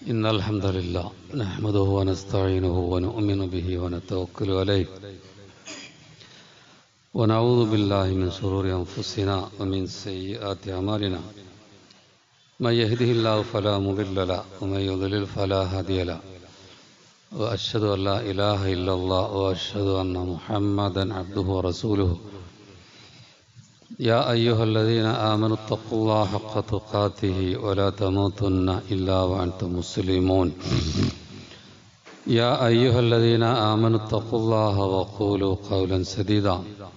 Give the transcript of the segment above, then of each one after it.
إن الحمد لله نحمده ونستعينه ونؤمن به ونتوكل عليه ونعوذ بالله من شرور أنفسنا ومن سيئات أعمالنا من يهده الله فلا مضل له ومن يضلل فلا هادي له وأشهد أن لا إله إلا الله وأشهد أن محمدا عبده ورسوله يا أيها الذين آمنوا اتقوا الله حق تقاته ولا تموتن إلا وأنتم مسلمون يا أيها الذين آمنوا اتقوا الله وقولوا قولا سديدا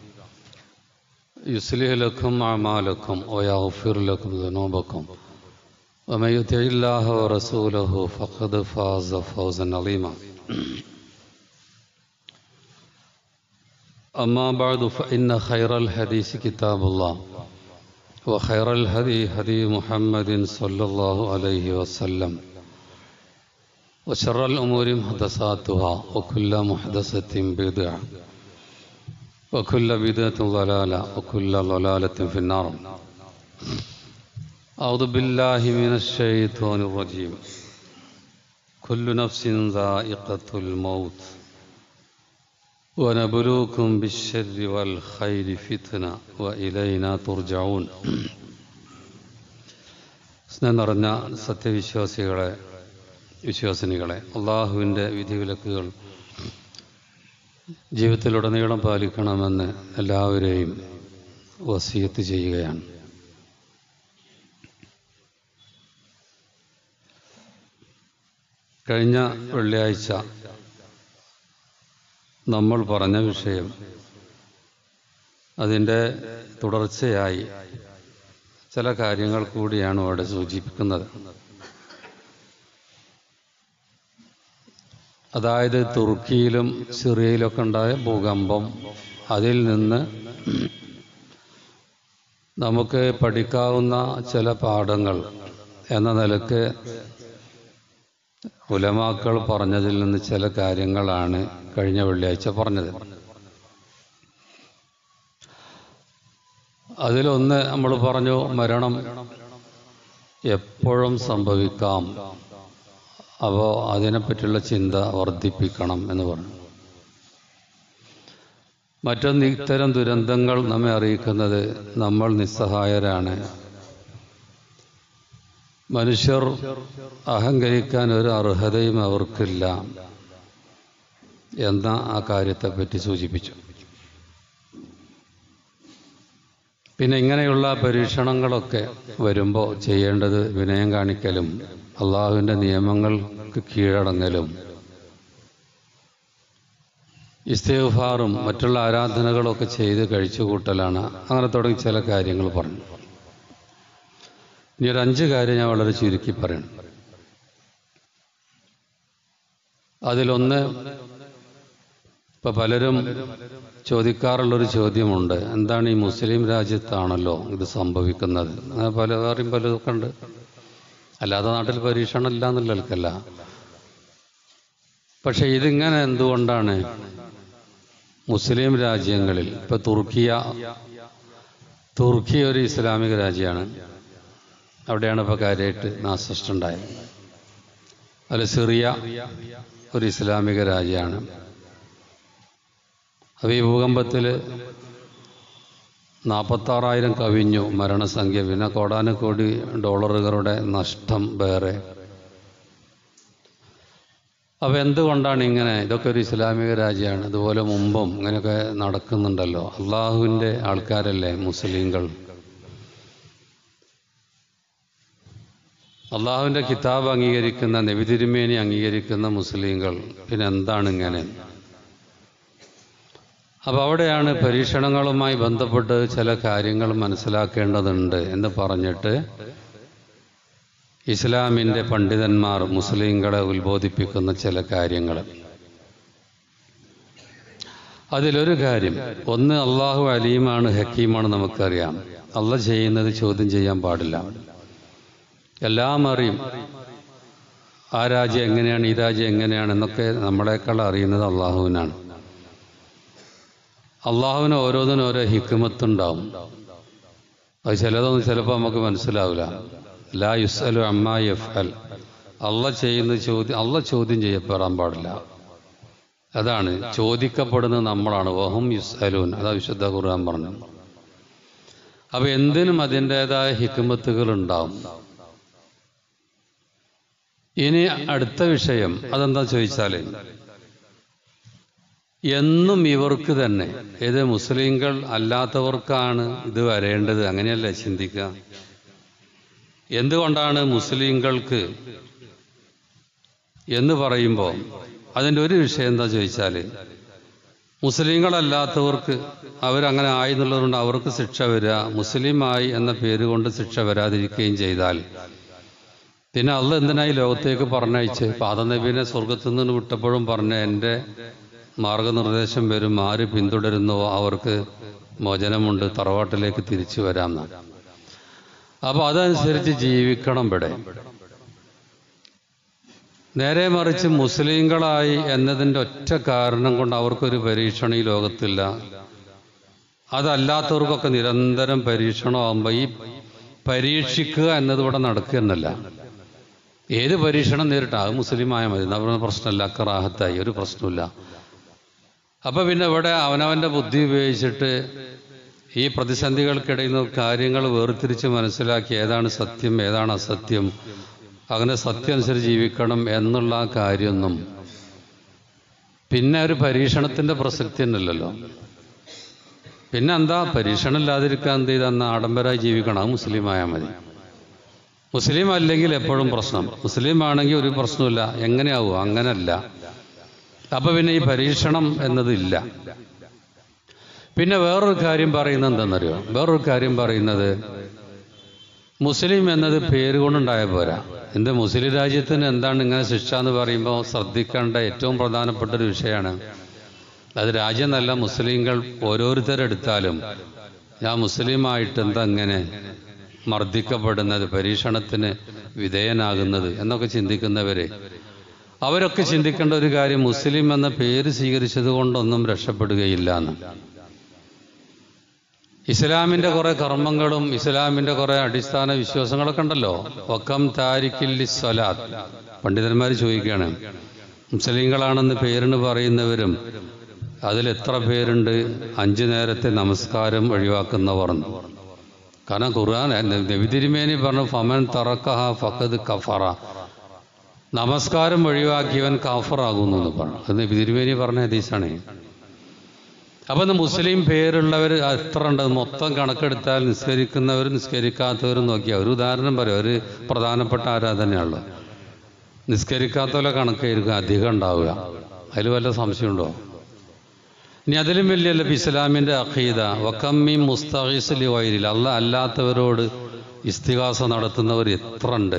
يصلح لكم أعمالكم ويغفر لكم ذنوبكم ومن يطع الله ورسوله فقد فاز فوزا عظيما أما بعد فإن خير الحديث كتاب الله وخير الهدي هدي محمد صلى الله عليه وسلم وشر الأمور محدثاتها وكل محدثة بدعة وكل بدعة ضلالة وكل ضلالة في النار أعوذ بالله من الشيطان الرجيم كل نفس ذائقة الموت ونبلوكم بالشر والخير فتنة وإلينا ترجعون സ്നേഹം നിറഞ്ഞ സത്യവിശ്വാസികളെ വിശ്വാസിനികളെ അള്ളാഹുവിൻ്റെ വിധിവിലക്കുകൾ ജീവിതത്തിലുടനീളം പാലിക്കണമെന്ന് എല്ലാവരെയും വസീയത്ത് ചെയ്യുകയാണ് കഴിഞ്ഞ വെള്ളിയാഴ്ച നമ്മൾ പറഞ്ഞ വിഷയം അതിൻ്റെ തുടർച്ചയായി ചില കാര്യങ്ങൾ കൂടിയാണ് അവിടെ സൂചിപ്പിക്കുന്നത് അതായത് തുർക്കിയിലും സിറിയയിലൊക്കെ ഉണ്ടായ ഭൂകമ്പം അതിൽ നിന്ന് നമുക്ക് പഠിക്കാവുന്ന ചില പാഠങ്ങൾ എന്ന നിലക്ക് ഉലമാക്കൾ പറഞ്ഞതിൽ നിന്ന് ചില കാര്യങ്ങളാണ് കഴിഞ്ഞ വെള്ളിയാഴ്ച പറഞ്ഞത് അതിലൊന്ന് നമ്മൾ പറഞ്ഞു മരണം എപ്പോഴും സംഭവിക്കാം അപ്പോൾ അതിനെപ്പറ്റിയുള്ള ചിന്ത വർദ്ധിപ്പിക്കണം എന്ന് പറഞ്ഞു മറ്റൊന്ന് ഇത്തരം ദുരന്തങ്ങൾ നമ്മെ അറിയിക്കുന്നത് നമ്മൾ നിസ്സഹായരാണ് മനുഷ്യർ അഹങ്കരിക്കാൻ ഒരു അർഹതയും അവർക്കില്ല എന്ന ആ കാര്യത്തെപ്പറ്റി സൂചിപ്പിച്ചു പിന്നെ ഇങ്ങനെയുള്ള പരീക്ഷണങ്ങളൊക്കെ വരുമ്പോൾ ചെയ്യേണ്ടത് വിനയം കാണിക്കലും അള്ളാഹുവിൻ്റെ നിയമങ്ങൾക്ക് കീഴടങ്ങലും ഇസ്തേഫാറും മറ്റുള്ള ആരാധനകളൊക്കെ ചെയ്ത് കഴിച്ചുകൂട്ടലാണ് അങ്ങനെ തുടങ്ങി ചില കാര്യങ്ങൾ പറഞ്ഞു ഇനി ഒരു അഞ്ച് കാര്യം ഞാൻ വളരെ ചുരുക്കി പറയണം അതിലൊന്ന് ഇപ്പൊ പലരും ചോദിക്കാറുള്ളൊരു ചോദ്യമുണ്ട് എന്താണ് ഈ മുസ്ലിം രാജ്യത്താണല്ലോ ഇത് സംഭവിക്കുന്നത് അങ്ങനെ പല വേറെയും പലതൊക്കെ ഉണ്ട് അല്ലാതെ നാട്ടിൽ പരീക്ഷണം ഇല്ല എന്നുള്ളവർക്കല്ല പക്ഷെ ഇതിങ്ങനെ എന്തുകൊണ്ടാണ് മുസ്ലിം രാജ്യങ്ങളിൽ ഇപ്പൊ തുർക്കിയ തുർക്കി ഒരു ഇസ്ലാമിക രാജ്യമാണ് അവിടെയാണ് ഇപ്പോൾ കാര്യമായിട്ട് നാശിഷ്ടമുണ്ടായത് അതിൽ സിറിയ ഒരു ഇസ്ലാമിക രാജ്യമാണ് അപ്പോൾ ഈ ഭൂകമ്പത്തിൽ നാൽപ്പത്താറായിരം കവിഞ്ഞു മരണസംഖ്യ പിന്നെ കോടാനുകോടി ഡോളറുകളുടെ നഷ്ടം വേറെ അപ്പോൾ എന്തുകൊണ്ടാണ് ഇങ്ങനെ ഇതൊക്കെ ഒരു ഇസ്ലാമിക രാജ്യമാണ് ഇതുപോലെ മുമ്പും ഇങ്ങനെയൊക്കെ നടക്കുന്നുണ്ടല്ലോ അള്ളാഹുവിൻ്റെ ആൾക്കാരല്ലേ മുസ്ലിങ്ങൾ അള്ളാഹുവിൻ്റെ കിതാബ് അംഗീകരിക്കുന്ന നബിതിരുമേനി അംഗീകരിക്കുന്ന മുസ്ലിങ്ങൾ പിന്നെ എന്താണ് ഇങ്ങനെ അപ്പോൾ അവിടെയാണ് പരീക്ഷണങ്ങളുമായി ബന്ധപ്പെട്ട് ചില കാര്യങ്ങൾ മനസ്സിലാക്കേണ്ടതുണ്ട് എന്ന് പറഞ്ഞിട്ട് ഇസ്ലാമിൻ്റെ പണ്ഡിതന്മാർ മുസ്ലിങ്ങളെ ഉത്ബോധിപ്പിക്കുന്ന ചില കാര്യങ്ങൾ അതിലൊരു കാര്യം ഒന്ന് അള്ളാഹു അലീമാണ് ഹക്കീമാണ് നമുക്കറിയാം അള്ള ചെയ്യുന്നത് ചോദ്യം ചെയ്യാൻ പാടില്ല എല്ലാം അറിയും ആ രാജ്യം എങ്ങനെയാണ് ഈ രാജ്യം എങ്ങനെയാണ് എന്നൊക്കെ നമ്മളെക്കാൾ അറിയുന്നത് അള്ളാഹുവിനാണ് അള്ളാഹുവിന് ഓരോന്നിനും ഓരോ ഹിക്കുമത്തുണ്ടാവും അത് ചിലതൊന്നും ചിലപ്പോൾ നമുക്ക് മനസ്സിലാവില്ല ലാ യുസ്അലു അമ്മാ യഫ്അൽ അള്ള ചെയ്യുന്ന ചോദ്യം അള്ള ചോദ്യം ചെയ്യപ്പെടാൻ പാടില്ല അതാണ് ചോദിക്കപ്പെടുന്നത് നമ്മളാണ് വഹും യുസ് അലൂൻ അതാ വിശുദ്ധ ഖുർആൻ പറഞ്ഞു അപ്പൊ എന്തിനും അതിൻ്റെതായ ഹിക്മത്തുകൾ ഉണ്ടാവും ഇനി അടുത്ത വിഷയം അതെന്താ ചോദിച്ചാല് എന്നും ഇവർക്ക് തന്നെ ഏത് മുസ്ലിങ്ങൾ അല്ലാത്തവർക്കാണ് ഇത് വരേണ്ടത് അങ്ങനെയല്ലേ ചിന്തിക്കുക എന്തുകൊണ്ടാണ് മുസ്ലിങ്ങൾക്ക് എന്ന് പറയുമ്പോൾ അതിൻ്റെ ഒരു വിഷയം എന്താ ചോദിച്ചാൽ മുസ്ലിങ്ങളല്ലാത്തവർക്ക് അവരങ്ങനെ ആയി എന്നുള്ളതുകൊണ്ട് അവർക്ക് ശിക്ഷ വരിക മുസ്ലിമായി എന്ന പേര് കൊണ്ട് ശിക്ഷ വരാതിരിക്കുകയും ചെയ്താൽ പിന്നെ അള്ള എന്തിനായി ലോകത്തേക്ക് പറഞ്ഞയച്ച് പാദനബീനെ സ്വർഗത്തു നിന്ന് വിട്ടപ്പോഴും പറഞ്ഞ എൻ്റെ മാർഗനിർദ്ദേശം വരും ആര് പിന്തുടരുന്നുവോ അവർക്ക് മോചനമുണ്ട് തറവാട്ടിലേക്ക് തിരിച്ചു വരാം എന്നാണ് അപ്പൊ അതനുസരിച്ച് ജീവിക്കണം ഇവിടെ നേരെ മറിച്ച് മുസ്ലിങ്ങളായി എന്നതിൻ്റെ ഒറ്റ കാരണം കൊണ്ട് അവർക്കൊരു പരീക്ഷണം ഈ ലോകത്തില്ല അതല്ലാത്തവർക്കൊക്കെ നിരന്തരം പരീക്ഷണമാകുമ്പോൾ ഈ പരീക്ഷിക്കുക എന്നത് ഇവിടെ നടക്കുക എന്നല്ല ഏത് പരീക്ഷണം നേരിട്ട് അത് മുസ്ലിമായ മതി നമ്മുടെ പ്രശ്നമില്ല അക്കറാഹത്തായി ഒരു പ്രശ്നമില്ല അപ്പൊ പിന്നെ ഇവിടെ അവനവന്റെ ബുദ്ധി ഉപയോഗിച്ചിട്ട് ഈ പ്രതിസന്ധികൾക്കിടയിൽ നിന്ന് കാര്യങ്ങൾ വേർതിരിച്ച് മനസ്സിലാക്കി ഏതാണ് സത്യം ഏതാണ് അസത്യം അങ്ങനെ സത്യം അനുസരിച്ച് ജീവിക്കണം എന്നുള്ള ആ കാര്യമൊന്നും പിന്നെ ഒരു പരീക്ഷണത്തിന്റെ പ്രസക്തി തന്നെയല്ലല്ലോ പിന്നെ എന്താ പരീക്ഷണം ഇല്ലാതിരിക്കാൻ എന്ത് ചെയ്താൽ ആഡംബരമായി ജീവിക്കണം അത് മുസ്ലിമായാൽ മതി മുസ്ലിം അല്ലെങ്കിൽ എപ്പോഴും പ്രശ്നം മുസ്ലിം ആണെങ്കിൽ ഒരു പ്രശ്നമില്ല എങ്ങനെയാവും അങ്ങനല്ല അപ്പൊ പിന്നെ ഈ പരീക്ഷണം എന്നതില്ല പിന്നെ വേറൊരു കാര്യം പറയുന്നത് എന്താണെന്നറിയോ വേറൊരു കാര്യം പറയുന്നത് മുസ്ലിം എന്നത് പേര് കൊണ്ടുണ്ടായ പോരാ എന്ത് മുസ്ലിം രാജ്യത്തിന് എന്താണ് ഇങ്ങനെ ശിക്ഷ എന്ന് പറയുമ്പോൾ ശ്രദ്ധിക്കേണ്ട ഏറ്റവും പ്രധാനപ്പെട്ട ഒരു വിഷയമാണ് അത് രാജ്യം നല്ല മുസ്ലിങ്ങൾ ഓരോരുത്തരെടുത്താലും ഞാൻ മുസ്ലിമായിട്ട് എന്താ ഇങ്ങനെ മർദ്ദിക്കപ്പെടുന്നത് പരീക്ഷണത്തിന് വിധേയനാകുന്നത് എന്നൊക്കെ ചിന്തിക്കുന്നവരെ അവരൊക്കെ ചിന്തിക്കേണ്ട ഒരു കാര്യം മുസ്ലിം എന്ന പേര് സ്വീകരിച്ചത് കൊണ്ടൊന്നും രക്ഷപ്പെടുകയില്ല എന്ന് ഇസ്ലാമിന്റെ കുറെ കർമ്മങ്ങളും ഇസ്ലാമിന്റെ കുറെ അടിസ്ഥാന വിശ്വാസങ്ങളൊക്കെ ഉണ്ടല്ലോ വക്കം താരിക്കില്ലി സ്വലാത്ത് പണ്ഡിതന്മാർ ചോദിക്കുകയാണ് മുസ്ലിങ്ങളാണെന്ന് പേരിന് പറയുന്നവരും അതിൽ എത്ര പേരുണ്ട് അഞ്ചു നേരത്തെ നമസ്കാരം ഒഴിവാക്കുന്നവർ എന്ന്. കാരണം ഖുർആൻ നബി തിരുമേനി പറഞ്ഞു ഫമൻ തറക്കഹ ഫഖദ് കഫറ നമസ്കാരം ഒഴിവാക്കിയവൻ കാഫറാകുന്നു എന്ന് പറഞ്ഞു അത് നബി തിരുമേനി പറഞ്ഞ ഹദീസാണ് അപ്പൊ ഇന്ന് മുസ്ലിം പേരുള്ളവർ എത്ര ഉണ്ട് മൊത്തം കണക്കെടുത്താൽ നിസ്കരിക്കുന്നവരും നിസ്കരിക്കാത്തവരും നോക്കിയാൽ ഒരു ഉദാഹരണം പറയാം ഒരു പ്രധാനപ്പെട്ട ആരാധനയുള്ളു നിസ്കരിക്കാത്തവരെ കണക്കായിരിക്കും അധികം ഉണ്ടാവുക അതിൽ വല്ല സംശയമുണ്ടോ ഇനി അതിലും വലിയല്ല ഇപ്പൊ ഇസ്ലാമിന്റെ അഖീദ വക്കമ്മി മുസ്തഖീസ്ലി വൈരിൽ അല്ല അല്ലാത്തവരോട് ഇസ്തിഹാസ നടത്തുന്നവർ എത്ര ഉണ്ട്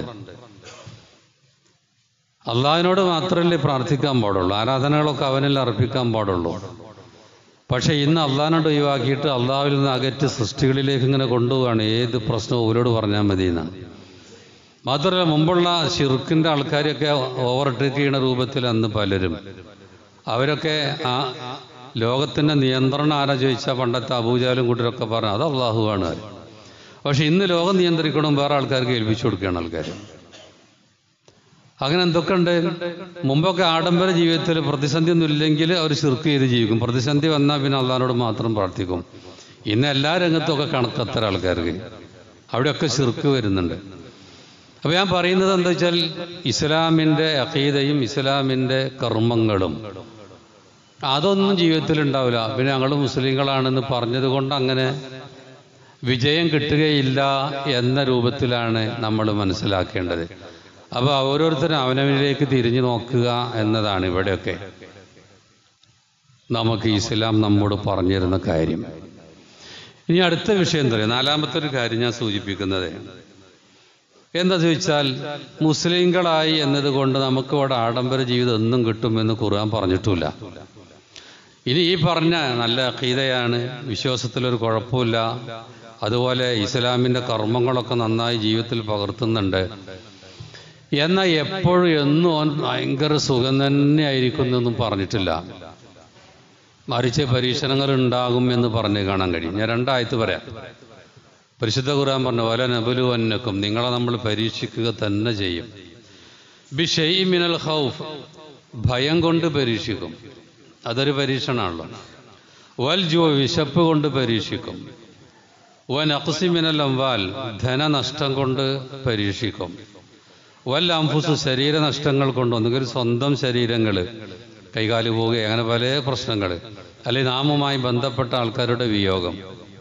അള്ളാഹിനോട് മാത്രമല്ലേ പ്രാർത്ഥിക്കാൻ പാടുള്ളൂ ആരാധനകളൊക്കെ അവനിൽ അർപ്പിക്കാൻ പാടുള്ളൂ പക്ഷെ ഇന്ന് അള്ളാഹിനോട് ഒഴിവാക്കിയിട്ട് അള്ളാഹുവിൽ നിന്ന് അകറ്റ് സൃഷ്ടികളിലേക്ക് ഇങ്ങനെ കൊണ്ടുപോവാണ് ഏത് പ്രശ്നവും അവരോട് പറഞ്ഞാൽ മതി എന്നാണ് മാത്രമല്ല മുമ്പുള്ള ഷിർക്കിന്റെ ആൾക്കാരെയൊക്കെ ഓവർടേക്ക് ചെയ്യുന്ന രൂപത്തിൽ അന്ന് പലരും അവരൊക്കെ ആ ലോകത്തിന്റെ നിയന്ത്രണം ആരാ ചോദിച്ചാൽ പണ്ടത്തെ അബൂജാലും കൂട്ടരൊക്കെ പറഞ്ഞു അത് അള്ളാഹുവാണ് പക്ഷെ ഇന്ന് ലോകം നിയന്ത്രിക്കണം വേറെ ആൾക്കാർക്ക് ഏൽപ്പിച്ചു കൊടുക്കുകയാണ് ആൾക്കാർ അങ്ങനെ എന്തൊക്കെ ഉണ്ട് മുമ്പൊക്കെ ആഡംബര ജീവിതത്തിൽ പ്രതിസന്ധി ഒന്നും ഇല്ലെങ്കിൽ അവർ ശിർക്ക് ചെയ്ത് ജീവിക്കും പ്രതിസന്ധി വന്നാൽ പിന്നെ അള്ളഹാനോട് മാത്രം പ്രാർത്ഥിക്കും ഇന്ന് എല്ലാ രംഗത്തൊക്കെ കണക്കത്തര ആൾക്കാർക്ക് അവിടെയൊക്കെ ശിർക്ക് വരുന്നുണ്ട് അപ്പൊ ഞാൻ പറയുന്നത് എന്താ വെച്ചാൽ ഇസ്ലാമിന്റെ അഖീദയും ഇസ്ലാമിന്റെ കർമ്മങ്ങളും അതൊന്നും ജീവിതത്തിൽ ഉണ്ടാവില്ല പിന്നെ ഞങ്ങൾ മുസ്ലിങ്ങളാണെന്ന് പറഞ്ഞത് കൊണ്ട് അങ്ങനെ വിജയം കിട്ടുകയില്ല എന്ന രൂപത്തിലാണ് നമ്മൾ മനസ്സിലാക്കേണ്ടത് അപ്പൊ ഓരോരുത്തരും അവനവനിലേക്ക് തിരിഞ്ഞു നോക്കുക എന്നതാണ് ഇവിടെയൊക്കെ നമുക്ക് ഇസ്ലാം നമ്മോട് പറഞ്ഞിരുന്ന കാര്യം ഇനി അടുത്ത വിഷയം എന്താ പറയുക നാലാമത്തെ ഒരു കാര്യം ഞാൻ സൂചിപ്പിക്കുന്നത് എന്താ ചോദിച്ചാൽ മുസ്ലിങ്ങളായി എന്നതുകൊണ്ട് നമുക്ക് ഇവിടെ ആഡംബര ജീവിതം ഒന്നും കിട്ടുമെന്ന് ഖുർആൻ പറഞ്ഞിട്ടില്ല ഇനി ഈ പറഞ്ഞ നല്ല അഖീദയാണ് വിശ്വാസത്തിലൊരു കുഴപ്പമില്ല അതുപോലെ ഇസ്ലാമിന്റെ കർമ്മങ്ങളൊക്കെ നന്നായി ജീവിതത്തിൽ പകർത്തുന്നുണ്ട് എന്നാൽ എപ്പോഴും എന്നും അവൻ ഭയങ്കര സുഖം തന്നെ ആയിരിക്കും എന്നൊന്നും പറഞ്ഞിട്ടില്ല മറിച്ച് പരീക്ഷണങ്ങൾ ഉണ്ടാകും എന്ന് പറഞ്ഞ് കാണാൻ കഴിയും ഞാൻ രണ്ടായത്ത് പറയാം പരിശുദ്ധ ഖുർആൻ പറഞ്ഞു വല നബുലുവന്നക്കും നിങ്ങളെ നമ്മൾ പരീക്ഷിക്കുക തന്നെ ചെയ്യും ബിഷൈ മിനൽ ഖൗഫ് ഭയം കൊണ്ട് പരീക്ഷിക്കും അതൊരു പരീക്ഷണമാണല്ലോ വൽ ജോ വിശപ്പ് കൊണ്ട് പരീക്ഷിക്കും വൻ അക്സിമിനൽ അംവാൽ ധനനഷ്ടം കൊണ്ട് പരീക്ഷിക്കും വൽ അംഫുസ് ശരീരനഷ്ടങ്ങൾ കൊണ്ട് ഒന്നുകിൽ സ്വന്തം ശരീരങ്ങൾ കൈകാല് പോവുക അങ്ങനെ പല പ്രശ്നങ്ങൾ അല്ലെങ്കിൽ നാമുമായി ബന്ധപ്പെട്ട ആൾക്കാരുടെ വിയോഗം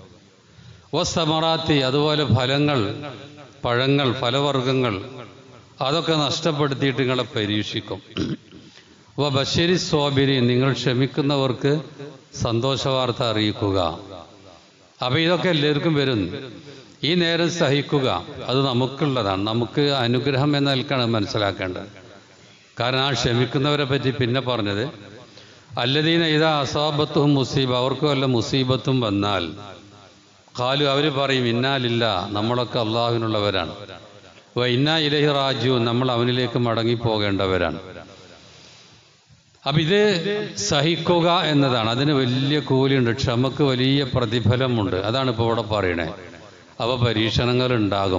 വസ്തമറാത്തി അതുപോലെ ഫലങ്ങൾ പഴങ്ങൾ ഫലവർഗങ്ങൾ അതൊക്കെ നഷ്ടപ്പെടുത്തിയിട്ട് നിങ്ങളെ പരീക്ഷിക്കും വ ബഷരി സ്വാബിരി നിങ്ങൾ ക്ഷമിക്കുന്നവർക്ക് സന്തോഷവാർത്ത അറിയിക്കുക അപ്പൊ ഇതൊക്കെ എല്ലാവർക്കും വരും ഈ നേരം സഹിക്കുക അത് നമുക്കുള്ളതാണ് നമുക്ക് അനുഗ്രഹം എന്ന നിൽക്കാണ് മനസ്സിലാക്കേണ്ടത് കാരണം ആ ക്ഷമിക്കുന്നവരെ പറ്റി പിന്നെ പറഞ്ഞത് അല്ലദീന ഇതാ അസാബത്തും മുസീബ അവർക്ക് വല്ല മുസീബത്തും വന്നാൽ കാലു അവർ പറയും ഇന്നാലില്ല നമ്മളൊക്കെ അള്ളാഹുവിനുള്ളവരാണ് വ ഇന്നാ ഇലഹി റാജു നമ്മൾ അവനിലേക്ക് മടങ്ങിപ്പോകേണ്ടവരാണ് അപ്പൊ ഇത് സഹിക്കുക എന്നതാണ് അതിന് വലിയ കൂലിയുണ്ട് ക്ഷമക്ക് വലിയ പ്രതിഫലമുണ്ട് അതാണ് ഇപ്പോൾ ഇവിടെ പറയണേ അവ പരീക്ഷണങ്ങൾ ഉണ്ടാകും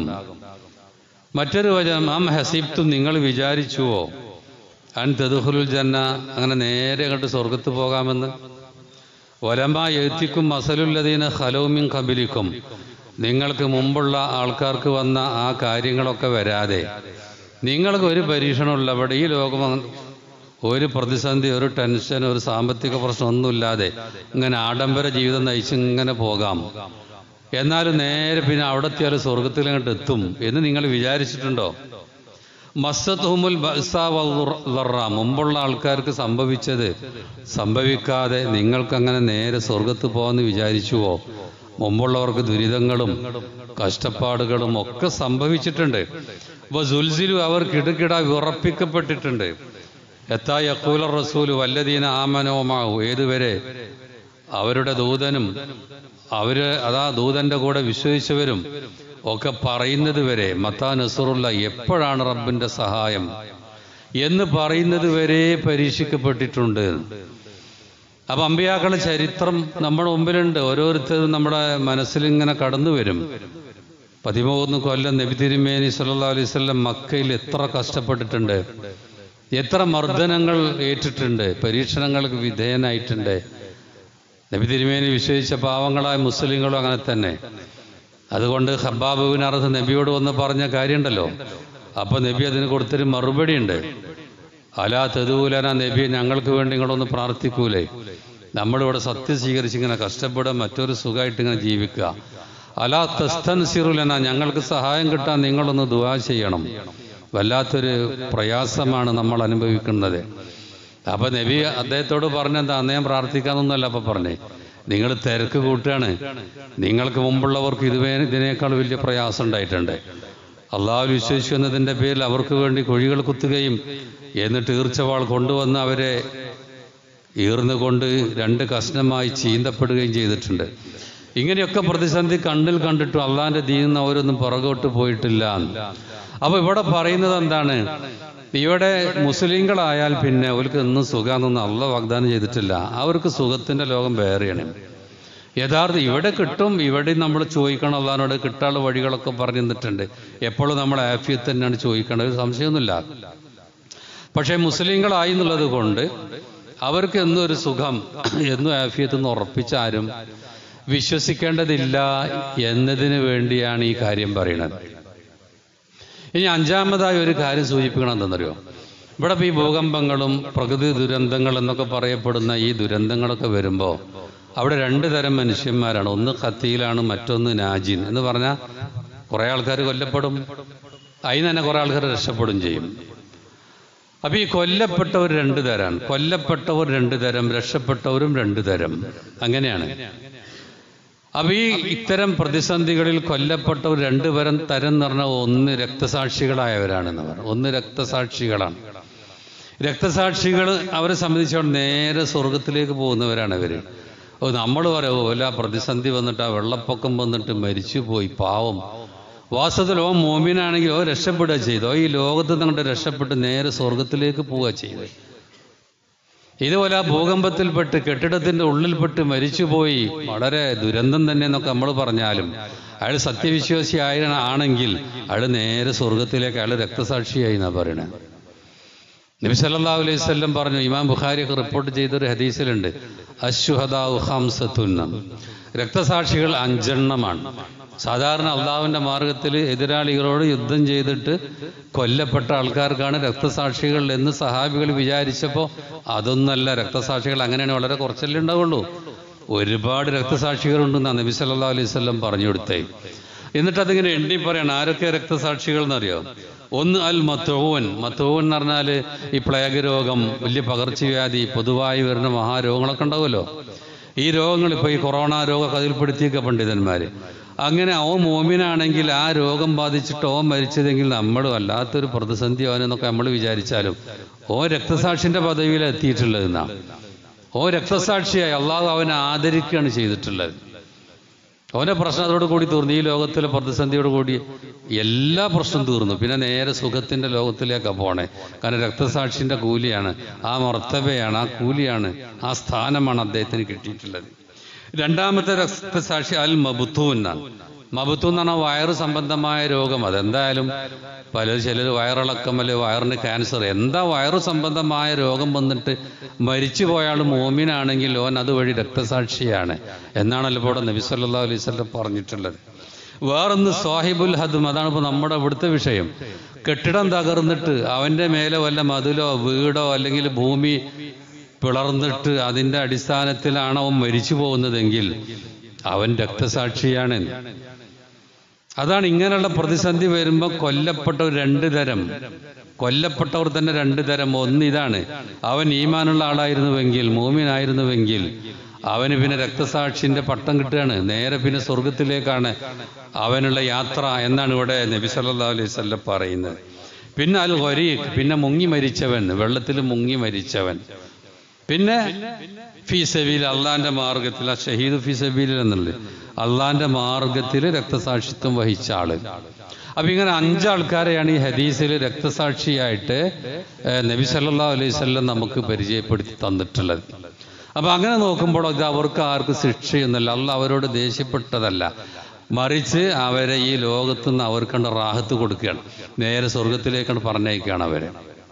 മറ്റൊരു വചനം അം ഹസീബ്ത്തും നിങ്ങൾ വിചാരിച്ചുവോ അൻ തെതുഹുലുൽ ജന്ന അങ്ങനെ നേരെ കണ്ട് സ്വർഗത്ത് പോകാമെന്ന് ഒലമ എഴുത്തിക്കും മസലുല്ലതീന ഹലൗമിൻ കബിലിക്കും നിങ്ങൾക്ക് മുമ്പുള്ള ആൾക്കാർക്ക് വന്ന ആ കാര്യങ്ങളൊക്കെ വരാതെ നിങ്ങൾക്ക് ഒരു പരീക്ഷണമുള്ള അവിടെ ഈ ലോകം ഒരു പ്രതിസന്ധി ഒരു ടെൻഷൻ ഒരു സാമ്പത്തിക പ്രശ്നം ഒന്നുമില്ലാതെ ഇങ്ങനെ ആഡംബര ജീവിതം നയിച്ച് ഇങ്ങനെ പോകാം എന്നാലും നേരെ പിന്നെ അവിടെ എത്തിയാൽ സ്വർഗത്തിൽ അങ്ങോട്ട് എത്തും എന്ന് നിങ്ങൾ വിചാരിച്ചിട്ടുണ്ടോ മസ്സത്തുഹുമുൽ ബഅ്സ മുമ്പുള്ള ആൾക്കാർക്ക് സംഭവിച്ചത് സംഭവിക്കാതെ നിങ്ങൾക്കങ്ങനെ നേരെ സ്വർഗത്ത് പോകാമെന്ന് വിചാരിച്ചുവോ മുമ്പുള്ളവർക്ക് ദുരിതങ്ങളും കഷ്ടപ്പാടുകളും ഒക്കെ സംഭവിച്ചിട്ടുണ്ട് അപ്പോൾ സുൽസിലു അവർ കിടുകിട വിറപ്പിക്കപ്പെട്ടിട്ടുണ്ട് എത്താ യക്കൂല റസൂൽ വല്ലദീന ആമനോമാവു ഏതുവരെ അവരുടെ ദൂതനും അവര് അതാ ദൂതന്റെ കൂടെ വിശ്വസിച്ചവരും ഒക്കെ പറയുന്നത് വരെ മത്താ നസറുള്ള എപ്പോഴാണ് റബ്ബിന്റെ സഹായം എന്ന് പറയുന്നത് വരെ പരീക്ഷിക്കപ്പെട്ടിട്ടുണ്ട് അപ്പൊ അമ്പിയാക്കളുടെ ചരിത്രം നമ്മുടെ മുമ്പിലുണ്ട് ഓരോരുത്തരും നമ്മുടെ മനസ്സിൽ ഇങ്ങനെ കടന്നു വരും പതിമൂന്ന് കൊല്ലം നബി തിരുമേനി സല്ലാ അലൈഹി സ്വല്ലം മക്കയിൽ എത്ര കഷ്ടപ്പെട്ടിട്ടുണ്ട് എത്ര മർദ്ദനങ്ങൾ ഏറ്റിട്ടുണ്ട് പരീക്ഷണങ്ങൾക്ക് വിധേയനായിട്ടുണ്ട് നബി തിരുമേനി വിശ്വസിച്ച പാവങ്ങളായ മുസ്ലിങ്ങളും അങ്ങനെ തന്നെ അതുകൊണ്ട് ഹബ്ബാബുവിൻ അറസ് നബിയോട് വന്ന് പറഞ്ഞ കാര്യമുണ്ടല്ലോ അപ്പൊ നബി അതിന് കൊടുത്തൊരു മറുപടി ഉണ്ട് അലാ തെതുകൂലന നബി ഞങ്ങൾക്ക് വേണ്ടി നിങ്ങളൊന്ന് പ്രാർത്ഥിക്കൂലേ നമ്മളിവിടെ സത്യം സ്വീകരിച്ച് ഇങ്ങനെ കഷ്ടപ്പെടാൻ മറ്റൊരു സുഖമായിട്ട് ഇങ്ങനെ ജീവിക്കുക അലാ തസ്തൻസിറുലന ഞങ്ങൾക്ക് സഹായം കിട്ടാൻ നിങ്ങളൊന്ന് ദുവാ ചെയ്യണം വല്ലാത്തൊരു പ്രയാസമാണ് നമ്മൾ അനുഭവിക്കുന്നത് അപ്പൊ നബി അദ്ദേഹത്തോട് പറഞ്ഞെന്താ അന്നേ പ്രാർത്ഥിക്കാന്നൊന്നല്ല അപ്പൊ പറഞ്ഞേ നിങ്ങൾ തിരക്ക് കൂട്ടുകയാണ് നിങ്ങൾക്ക് മുമ്പുള്ളവർക്ക് ഇതുവേ ഇതിനേക്കാൾ വലിയ പ്രയാസം ഉണ്ടായിട്ടുണ്ട് അള്ളാഹു വിശ്വസിച്ചു എന്നതിൻ്റെ പേരിൽ അവർക്ക് വേണ്ടി കുഴികൾ കുത്തുകയും എന്നിട്ട് ഈർച്ചവാൾ കൊണ്ടുവന്ന് അവരെ ഈർന്നുകൊണ്ട് രണ്ട് കഷ്ണമായി ചീന്തപ്പെടുകയും ചെയ്തിട്ടുണ്ട് ഇങ്ങനെയൊക്കെ പ്രതിസന്ധി കണ്ണിൽ കണ്ടിട്ടും അള്ളാഹിന്റെ ദീനിന്ന് അവരൊന്നും പുറകോട്ട് പോയിട്ടില്ല അപ്പൊ ഇവിടെ പറയുന്നത് എന്താണ് ഇവിടെ മുസ്ലിങ്ങളായാൽ പിന്നെ അവർക്ക് ഒന്നും സുഖാന്നൊന്നും അള്ള വാഗ്ദാനം ചെയ്തിട്ടില്ല അവർക്ക് സുഖത്തിന്റെ ലോകം വേറെയാണ് യഥാർത്ഥ ഇവിടെ കിട്ടും ഇവിടെ നമ്മൾ ചോദിക്കണം അള്ളഹാനോട് കിട്ടാനുള്ള വഴികളൊക്കെ പറഞ്ഞു തന്നിട്ടുണ്ട് എപ്പോഴും നമ്മൾ ആഫിയത്ത് തന്നെയാണ് ചോദിക്കേണ്ടത് സംശയമൊന്നുമില്ല പക്ഷേ മുസ്ലിങ്ങളായി എന്നുള്ളത് കൊണ്ട് അവർക്ക് എന്നും ഒരു സുഖം എന്നും ആഫിയത്ത് എന്ന് ഉറപ്പിച്ചാരും വിശ്വസിക്കേണ്ടതില്ല എന്നതിന് വേണ്ടിയാണ് ഈ കാര്യം പറയുന്നത് ഇനി അഞ്ചാമതായി ഒരു കാര്യം സൂചിപ്പിക്കണം എന്തെന്നറിയോ ഇവിടെ ഇപ്പോൾ ഈ ഭൂകമ്പങ്ങളും പ്രകൃതി ദുരന്തങ്ങൾ എന്നൊക്കെ പറയപ്പെടുന്ന ഈ ദുരന്തങ്ങളൊക്കെ വരുമ്പോൾ അവിടെ രണ്ട് തരം മനുഷ്യന്മാരാണ് ഒന്ന് ഖത്തിയിലാണ് മറ്റൊന്ന് നാജിൻ എന്ന് പറഞ്ഞാൽ കുറേ ആൾക്കാർ കൊല്ലപ്പെടും അതിന് തന്നെ കുറേ ആൾക്കാർ രക്ഷപ്പെടും ചെയ്യും അപ്പൊ ഈ കൊല്ലപ്പെട്ടവർ രണ്ട് തരാണ് കൊല്ലപ്പെട്ടവർ രണ്ട് തരം രക്ഷപ്പെട്ടവരും രണ്ട് തരം അങ്ങനെയാണ് അപ്പൊ ഈ ഇത്തരം പ്രതിസന്ധികളിൽ കൊല്ലപ്പെട്ടവർ രണ്ട് തരം തരം എന്ന് പറഞ്ഞാൽ ഒന്ന് രക്തസാക്ഷികളായവരാണെന്ന് പറഞ്ഞു ഒന്ന് രക്തസാക്ഷികളാണ് രക്തസാക്ഷികൾ അവരെ സംബന്ധിച്ചോളം നേരെ സ്വർഗത്തിലേക്ക് പോകുന്നവരാണ് ഇവര് ഓ നമ്മൾ പറയുമോ വല്ല പ്രതിസന്ധി വന്നിട്ട് ആ വെള്ളപ്പൊക്കം വന്നിട്ട് മരിച്ചുപോയി പാവം വാസ്തവത്തിൽ ഓ മോമിനാണെങ്കിൽ ഓ രക്ഷപ്പെടുക ചെയ്തോ ഈ ലോകത്ത് നിങ്ങളുടെ രക്ഷപ്പെട്ട് നേരെ സ്വർഗത്തിലേക്ക് പോവുക ചെയ്തത് ഇതുപോലെ ആ ഭൂകമ്പത്തിൽപ്പെട്ട് കെട്ടിടത്തിന്റെ ഉള്ളിൽപ്പെട്ട് മരിച്ചുപോയി വളരെ ദുരന്തം തന്നെ എന്നൊക്കെ നമ്മൾ പറഞ്ഞാലും അയാൾ സത്യവിശ്വാസി ആയ ആണെങ്കിൽ അയാൾ നേരെ സ്വർഗത്തിലേക്ക് അയാൾ രക്തസാക്ഷിയായി എന്നാ പറയണേ നബി സല്ലല്ലാഹു അലൈഹി വസല്ലം പറഞ്ഞു ഇമാം ബുഖാരിയൊക്കെ റിപ്പോർട്ട് ചെയ്തൊരു ഹദീസിലുണ്ട് അശ്വഹദാഉ ഖംസത്തുന്ന രക്തസാക്ഷികൾ അഞ്ചെണ്ണമാണ് സാധാരണ അള്ളാഹുവിൻ്റെ മാർഗത്തിൽ എതിരാളികളോട് യുദ്ധം ചെയ്തിട്ട് കൊല്ലപ്പെട്ട ആൾക്കാർക്കാണ് രക്തസാക്ഷികൾ എന്ന് സഹാബികൾ വിചാരിച്ചപ്പോൾ അതൊന്നല്ല രക്തസാക്ഷികൾ അങ്ങനെയാണ് വളരെ കുറച്ചല്ലേ ഉണ്ടാവുള്ളൂ ഒരുപാട് രക്തസാക്ഷികളുണ്ടെന്നാണ് നബി സല്ലല്ലാഹു അലൈഹി വസല്ലം പറഞ്ഞു കൊടുത്തേ എന്നിട്ട് അതിങ്ങനെ എണ്ണി പറയണം ആരൊക്കെ രക്തസാക്ഷികൾ എന്നറിയോ ഒന്ന് അൽ മത്തോവൻ മത്തോവൻ എന്ന് പറഞ്ഞാൽ ഈ പ്ലേഗ് രോഗം വലിയ പകർച്ചവ്യാധി പൊതുവായി വരുന്ന മഹാരോഗങ്ങളൊക്കെ ഉണ്ടാവുമല്ലോ ഈ രോഗങ്ങൾ ഇപ്പോൾ ഈ കൊറോണ രോഗമൊക്കെ അതിൽപ്പെടുത്തിയൊക്കെ പണ്ഡിതന്മാർ അങ്ങനെ ഓൻ മോമിനാണെങ്കിൽ ആ രോഗം ബാധിച്ചിട്ട് ഓൻ മരിച്ചതെങ്കിൽ നമ്മൾ വല്ലാത്തൊരു പ്രതിസന്ധി അവനെന്നൊക്കെ നമ്മൾ വിചാരിച്ചാലും ഓ രക്തസാക്ഷിന്റെ പദവിയിൽ എത്തിയിട്ടുള്ളതെന്നാ ഓ രക്തസാക്ഷിയായി അള്ളാഹു അവനെ ആദരിക്കുകയാണ് ചെയ്തിട്ടുള്ളത് അവന്റെ പ്രശ്നം അതോട് കൂടി തീർന്നു ഈ ലോകത്തിലെ പ്രതിസന്ധിയോട് കൂടി എല്ലാ പ്രശ്നം തീർന്നു പിന്നെ നേരെ സുഖത്തിന്റെ ലോകത്തിലേക്കാണ് പോണേ കാരണം രക്തസാക്ഷിന്റെ കൂലിയാണ് ആ മർത്തബയാണ് ആ കൂലിയാണ് ആ സ്ഥാനമാണ് അദ്ദേഹത്തിന് കിട്ടിയിട്ടുള്ളത് രണ്ടാമത്തെ രക്തസാക്ഷി അൽ മബുത്തു എന്നാണ് മബുത്തു എന്ന് പറഞ്ഞാൽ വയറ് സംബന്ധമായ രോഗം അതെന്തായാലും പല ചിലർ വയറിളക്കം അല്ലെ വയറിന് ക്യാൻസർ എന്താ വയറു സംബന്ധമായ രോഗം വന്നിട്ട് മരിച്ചു പോയാൾ മോമിനാണെങ്കിൽ ഓൻ അതുവഴി രക്തസാക്ഷിയാണ് എന്നാണല്ലോ ഇപ്പോൾ നബി സല്ലല്ലാഹു അലൈഹി വസല്ലം പറഞ്ഞിട്ടുള്ളത് വേറൊന്ന് സാഹിബുൽ ഹദും അതാണ് ഇപ്പോൾ നമ്മുടെ ഇവിടുത്തെ വിഷയം കെട്ടിടം തകർന്നിട്ട് അവൻ്റെ മേലെ വല്ല മതിലോ വീടോ അല്ലെങ്കിൽ ഭൂമി പിളർന്നിട്ട് അതിൻ്റെ അടിസ്ഥാനത്തിലാണ് അവൻ മരിച്ചു പോകുന്നതെങ്കിൽ അവൻ രക്തസാക്ഷിയാണ് അതാണ് ഇങ്ങനെയുള്ള പ്രതിസന്ധി വരുമ്പോൾ കൊല്ലപ്പെട്ടവർ രണ്ട് തരം കൊല്ലപ്പെട്ടവർ തന്നെ രണ്ട് തരം ഒന്ന് ഇതാണ് അവൻ ഈമാനുള്ള ആളായിരുന്നുവെങ്കിൽ മൂമിനായിരുന്നുവെങ്കിൽ അവന് പിന്നെ രക്തസാക്ഷിന്റെ പട്ടം കിട്ടുകയാണ് നേരെ പിന്നെ സ്വർഗത്തിലേക്കാണ് അവനുള്ള യാത്ര എന്നാണ് ഇവിടെ നബി സല്ലല്ലാഹു അലൈഹി വസല്ലം പറയുന്നത് പിന്നെ അൽ ഖരീഖ് പിന്നെ മുങ്ങി മരിച്ചവൻ വെള്ളത്തിൽ മുങ്ങി മരിച്ചവൻ പിന്നെ ഫീ സബീൽ അള്ളാന്റെ മാർഗത്തിൽ ആ ഷഹീദ് ഫീ സബീൽ എന്നുള്ളത് അള്ളാന്റെ മാർഗത്തിൽ രക്തസാക്ഷിത്വം വഹിച്ച ആള് അപ്പൊ ഇങ്ങനെ അഞ്ചാൾക്കാരെയാണ് ഈ ഹദീസിൽ രക്തസാക്ഷിയായിട്ട് ഏഹ്, നബി സല്ലല്ലാഹു അലൈഹി വസല്ലം നമുക്ക് പരിചയപ്പെടുത്തി തന്നിട്ടുള്ളത് അപ്പൊ അങ്ങനെ നോക്കുമ്പോൾ ഇത് അവർക്ക് ആർക്കും ശിക്ഷയൊന്നുമല്ല അല്ല അവരോട് ദേഷ്യപ്പെട്ടതല്ല മറിച്ച് അവരെ ഈ ലോകത്തു നിന്ന് അവർക്കുണ്ട് റാഹത്ത് കൊടുക്കുകയാണ് നേരെ സ്വർഗത്തിലേക്കാണ് പറഞ്ഞേക്കാണ് അവരെ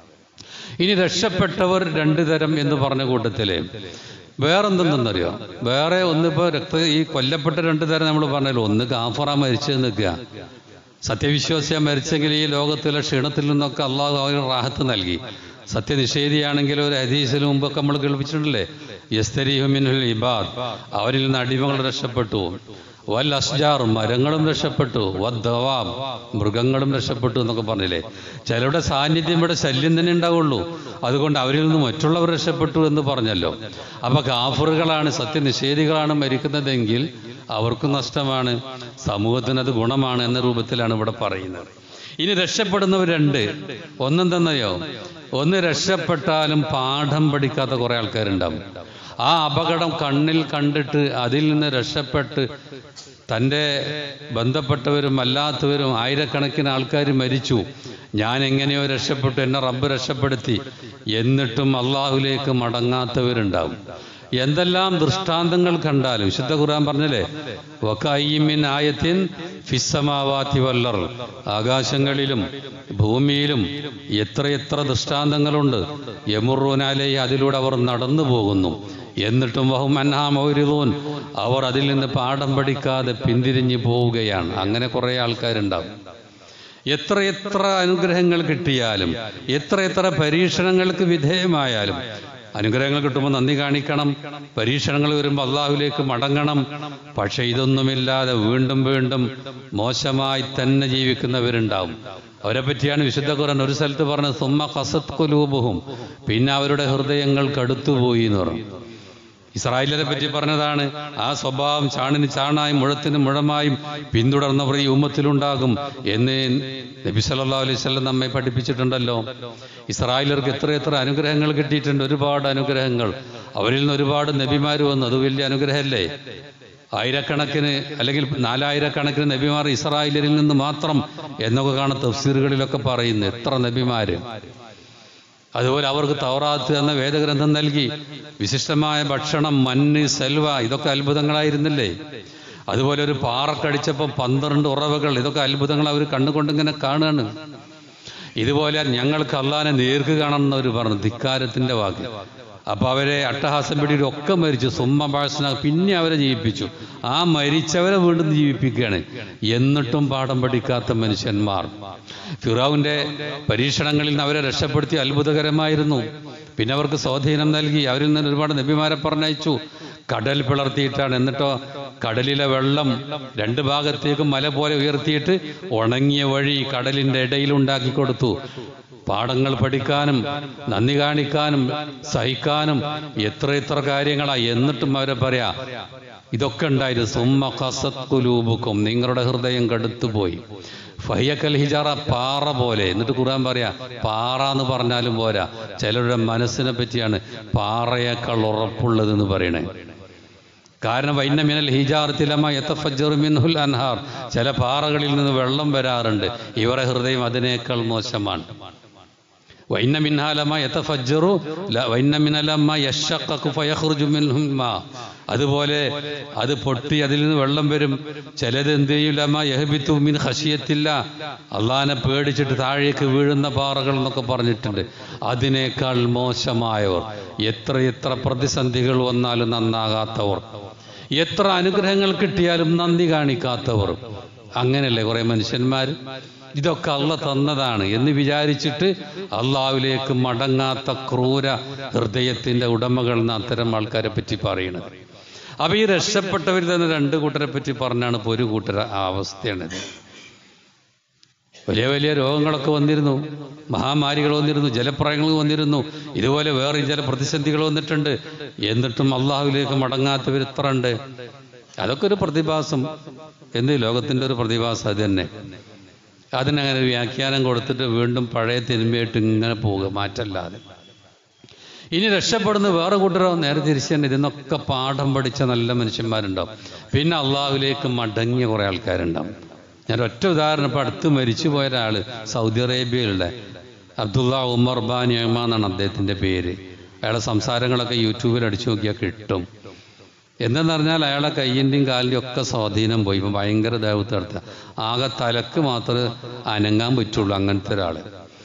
ഇനി രക്ഷപ്പെട്ടവർ രണ്ടു തരം എന്ന് പറഞ്ഞ കൂട്ടത്തില് വേറെന്തെന്നറിയോ വേറെ ഒന്നിപ്പോ രക്ത ഈ കൊല്ലപ്പെട്ട രണ്ടു തരം നമ്മൾ പറഞ്ഞല്ലോ ഒന്ന് കാഫറ മരിച്ചു നിൽക്കുക സത്യവിശ്വാസിയ മരിച്ചെങ്കിൽ ഈ ലോകത്തിലെ ക്ഷീണത്തിൽ നിന്നൊക്കെ അള്ളാഹു അവന് റാഹത്ത് നൽകി സത്യനിഷേധിയാണെങ്കിൽ ഒരു ഹദീസിന് മുമ്പൊക്കെ നമ്മൾ കേൾപ്പിച്ചിട്ടില്ലേ യസ്തരിഹുമിനുൽ ഇബാദ് അവരിൽ നിന്ന് അടിമകൾ രക്ഷപ്പെട്ടു വൽ അസ്ജാർ മരങ്ങളും രക്ഷപ്പെട്ടു വദ്ദവാം മൃഗങ്ങളും രക്ഷപ്പെട്ടു എന്നൊക്കെ പറഞ്ഞില്ലേ ചിലരുടെ സാന്നിധ്യം ഇവിടെ ശല്യം തന്നെ ഉണ്ടാവുള്ളൂ അതുകൊണ്ട് അവരിൽ നിന്ന് മറ്റുള്ളവർ രക്ഷപ്പെട്ടു എന്ന് പറഞ്ഞല്ലോ അപ്പൊ കാഫറുകളാണ് സത്യനിഷേധികളാണ് മരിക്കുന്നതെങ്കിൽ അവർക്കും നഷ്ടമാണ് സമൂഹത്തിന് അത് ഗുണമാണ് എന്ന രൂപത്തിലാണ് ഇവിടെ പറയുന്നത് ഇനി രക്ഷപ്പെടുന്നവർ രണ്ട് ഒന്നെന്തെന്നയോ ഒന്ന് രക്ഷപ്പെട്ടാലും പാഠം പഠിക്കാത്ത കുറെ ആൾക്കാരുണ്ടാവും ആ അപകടം കണ്ണിൽ കണ്ടിട്ട് അതിൽ നിന്ന് രക്ഷപ്പെട്ട് തൻ്റെ ബന്ധപ്പെട്ടവരും അല്ലാത്തവരും ആയിരക്കണക്കിന് ആൾക്കാർ മരിച്ചു ഞാൻ എങ്ങനെയോ രക്ഷപ്പെട്ടു എന്നെ റബ്ബ് രക്ഷപ്പെടുത്തി എന്നിട്ടും അള്ളാഹുലേക്ക് മടങ്ങാത്തവരുണ്ടാവും എന്തെല്ലാം ദൃഷ്ടാന്തങ്ങൾ കണ്ടാലും വിശുദ്ധ ഖുർആൻ പറഞ്ഞല്ലേ വക്കയ്യമിൻ ആയത്തിൻ ഫിസ്സമാവാത്തി വല്ലർ ആകാശങ്ങളിലും ഭൂമിയിലും എത്രയെത്ര ദൃഷ്ടാന്തങ്ങളുണ്ട് യമുറൂനാലേ അതിലൂടെ അവർ നടന്നു പോകുന്നു എന്നിട്ടും വഹും അന്നാമൗരിതൂൻ അവർ അതിൽ നിന്ന് പാഠം പഠിക്കാതെ പിന്തിരിഞ്ഞു പോവുകയാണ് അങ്ങനെ കുറേ ആൾക്കാരുണ്ടാവും എത്ര എത്ര അനുഗ്രഹങ്ങൾ കിട്ടിയാലും എത്ര എത്ര പരീക്ഷണങ്ങൾക്ക് വിധേയമായാലും അനുഗ്രഹങ്ങൾ കിട്ടുമ്പോൾ നന്ദി കാണിക്കണം പരീക്ഷണങ്ങൾ വരുമ്പോൾ അള്ളാഹുലേക്ക് മടങ്ങണം പക്ഷെ ഇതൊന്നുമില്ലാതെ വീണ്ടും വീണ്ടും മോശമായി തന്നെ ജീവിക്കുന്നവരുണ്ടാവും അവരെ പറ്റിയാണ് വിശുദ്ധ ഖുർആൻ ഒരു സ്ഥലത്ത് പറഞ്ഞത് സുമ്മ കസത് കുലൂബുഹും പിന്നെ അവരുടെ ഹൃദയങ്ങൾ കടുത്തുപോയി എന്ന് പറഞ്ഞു ഇസ്രായേലിനെ പറ്റി പറഞ്ഞതാണ് ആ സ്വഭാവം ചാണിന് ചാണായും മുഴത്തിന് മുഴമായും പിന്തുടർന്നവർ ഈ ഉമ്മത്തിലുണ്ടാകും എന്ന് നബി സല്ലല്ലാഹു അലൈഹി വസല്ലം നമ്മെ പഠിപ്പിച്ചിട്ടുണ്ടല്ലോ ഇസ്രായേലർക്ക് എത്ര എത്ര അനുഗ്രഹങ്ങൾ കിട്ടിയിട്ടുണ്ട് ഒരുപാട് അനുഗ്രഹങ്ങൾ അവരിൽ നിന്ന് ഒരുപാട് നബിമാർ വന്നു അത് വലിയ അനുഗ്രഹമല്ലേ ആയിരക്കണക്കിന് അല്ലെങ്കിൽ നാലായിരക്കണക്കിന് നബിമാർ ഇസ്രായേലിൽ നിന്ന് മാത്രം എന്നൊക്കെ കാണുന്ന തഫ്സീറുകളിലൊക്കെ പറയുന്നു എത്ര നബിമാര് അതുപോലെ അവർക്ക് തൗറാത്ത് എന്ന വേദഗ്രന്ഥം നൽകി വിശിഷ്ടമായ ഭക്ഷണം മണ്ണ് സെൽവ ഇതൊക്കെ അത്ഭുതങ്ങളായിരുന്നില്ലേ അതുപോലെ ഒരു പാറക്കടിച്ചപ്പോൾ പന്ത്രണ്ട് ഉറവകൾ ഇതൊക്കെ അത്ഭുതങ്ങൾ അവർ കണ്ണുകൊണ്ടിങ്ങനെ കാണുകയാണ് ഇതുപോലെ ഞങ്ങൾക്ക് അള്ളാനെ നേർക്ക് കാണുന്നവർ പറഞ്ഞു ധിക്കാരത്തിന്റെ വാക്ക് അപ്പൊ അവരെ അട്ടഹാസം പിടിയിട്ട് ഒക്കെ മരിച്ചു സുമ്മ പാഴ്സന പിന്നെ അവരെ ജീവിപ്പിച്ചു ആ മരിച്ചവരെ വീണ്ടും ജീവിപ്പിക്കുകയാണ് എന്നിട്ടും പാഠം പഠിക്കാത്ത മനുഷ്യന്മാർ ഫിറാവിന്റെ പരീക്ഷണങ്ങളിൽ നിന്ന് അവരെ രക്ഷപ്പെടുത്തി അത്ഭുതകരമായിരുന്നു പിന്നെ അവർക്ക് സ്വാധീനം നൽകി അവരിൽ നിന്ന് ഒരുപാട് നബിമാരെ പറഞ്ഞയച്ചു കടൽ പിളർത്തിയിട്ടാണ് എന്നിട്ടോ കടലിലെ വെള്ളം രണ്ട് ഭാഗത്തേക്കും മല പോലെ ഉയർത്തിയിട്ട് ഉണങ്ങിയ വഴി കടലിന്റെ ഇടയിൽ ഉണ്ടാക്കി കൊടുത്തു പാഠങ്ങൾ പഠിക്കാനും നന്ദി കാണിക്കാനും സഹിക്കാനും എത്ര എത്ര കാര്യങ്ങളാ എന്നിട്ടും അവരെ പറയാ ഇതൊക്കെ ഉണ്ടായിരുന്നു സുമ്മ കസത് കുലൂബുക്കും നിങ്ങളുടെ ഹൃദയം കടുത്തുപോയി ഫയ്യക്കൽ ഹിജാറ പാറ പോലെ എന്നിട്ട് ഖുർആൻ പറയാ പാറ എന്ന് പറഞ്ഞാലും പോരാ ചിലരുടെ മനസ്സിനെ പറ്റിയാണ് പാറയേക്കാൾ ഉറപ്പുള്ളത് പറയണേ കാരണം വൈന്ന മിനൽ ഹിജാറത്തിലമ യത്തഫജ്ജറു മിൻഹുൽ അൻഹാർ ചില പാറകളിൽ നിന്ന് വെള്ളം വരാറുണ്ട് ഇവരുടെ ഹൃദയം അതിനേക്കാൾ മോശമാണ് വൈന്ന മിൻഹാലമ യത്തഫജ്ജറു ല- വൈന്ന മിനലമ്മ യശഖഖു ഫയഖ്റുജു മിൻഹുൽ മാ അതുപോലെ അത് പൊട്ടി അതിൽ നിന്ന് വെള്ളം വരും ചിലത് എന്ത് ചെയ്യില്ലമ്മ യഹബിത്തു മിൻ ഖശിയത്തില്ല അള്ളാനെ പേടിച്ചിട്ട് താഴേക്ക് വീഴുന്ന പാറകൾ എന്നൊക്കെ പറഞ്ഞിട്ടുണ്ട് അതിനേക്കാൾ മോശമായവർ എത്ര എത്ര പ്രതിസന്ധികൾ വന്നാലും നന്നാകാത്തവർ എത്ര അനുഗ്രഹങ്ങൾ കിട്ടിയാലും നന്ദി കാണിക്കാത്തവർ അങ്ങനെയല്ലേ കുറെ മനുഷ്യന്മാർ ഇതൊക്കെ അള്ള തന്നതാണ് എന്ന് വിചാരിച്ചിട്ട് അള്ളാവിലേക്ക് മടങ്ങാത്ത ക്രൂര ഹൃദയത്തിന്റെ ഉടമകൾ എന്ന അത്തരം ആൾക്കാരെ പറ്റി പറയണത് അപ്പൊ ഈ രക്ഷപ്പെട്ടവർ തന്നെ രണ്ട് കൂട്ടരെ പറ്റി പറഞ്ഞാണ് ഇപ്പൊ ഒരു കൂട്ടര ആ അവസ്ഥയാണിത് വലിയ വലിയ രോഗങ്ങളൊക്കെ വന്നിരുന്നു മഹാമാരികൾ വന്നിരുന്നു ജലപ്രളയങ്ങൾ വന്നിരുന്നു ഇതുപോലെ വേറെ ചില പ്രതിസന്ധികൾ വന്നിട്ടുണ്ട് എന്നിട്ടും അള്ളാഹുവിലേക്ക് മടങ്ങാത്തവർ ഇത്ര ഉണ്ട് അതൊക്കെ ഒരു പ്രതിഭാസം എന്ത് ലോകത്തിന്റെ ഒരു പ്രതിഭാസം അത് തന്നെ അതിനങ്ങനെ ഒരു വ്യാഖ്യാനം കൊടുത്തിട്ട് വീണ്ടും പഴയ തിന്മയായിട്ട് ഇങ്ങനെ പോവുക മാറ്റല്ലാതെ ഇനി രക്ഷപ്പെടുന്ന വേറെ കൂട്ടരോ നേരെ തിരിച്ചു തന്നെ ഇതിന്നൊക്കെ പാഠം പഠിച്ച നല്ല മനുഷ്യന്മാരുണ്ടാവും പിന്നെ അള്ളാഹുവിലേക്ക് മടങ്ങിയ കുറെ ആൾക്കാരുണ്ടാവും ഞാൻ ഒറ്റ ഉദാഹരണം ഇപ്പം അടുത്ത് മരിച്ചു പോയ ഒരാൾ സൗദി അറേബ്യയിലുള്ള അബ്ദുള്ള ഉമർ ബാൻ യഹ്മ എന്നാണ് അദ്ദേഹത്തിൻ്റെ പേര് അയാളെ സംസാരങ്ങളൊക്കെ യൂട്യൂബിൽ അടിച്ചു നോക്കിയാൽ കിട്ടും എന്തെന്ന് പറഞ്ഞാൽ അയാളെ കയ്യിൻ്റെയും കാലിൻ്റെയും ഒക്കെ സ്വാധീനം പോയി ഇപ്പം ഭയങ്കര ദേവത്ത് നടത്തുക ആകെ തലക്ക് മാത്രമേ അനങ്ങാൻ പറ്റുള്ളൂ അങ്ങനത്തെ ഒരാൾ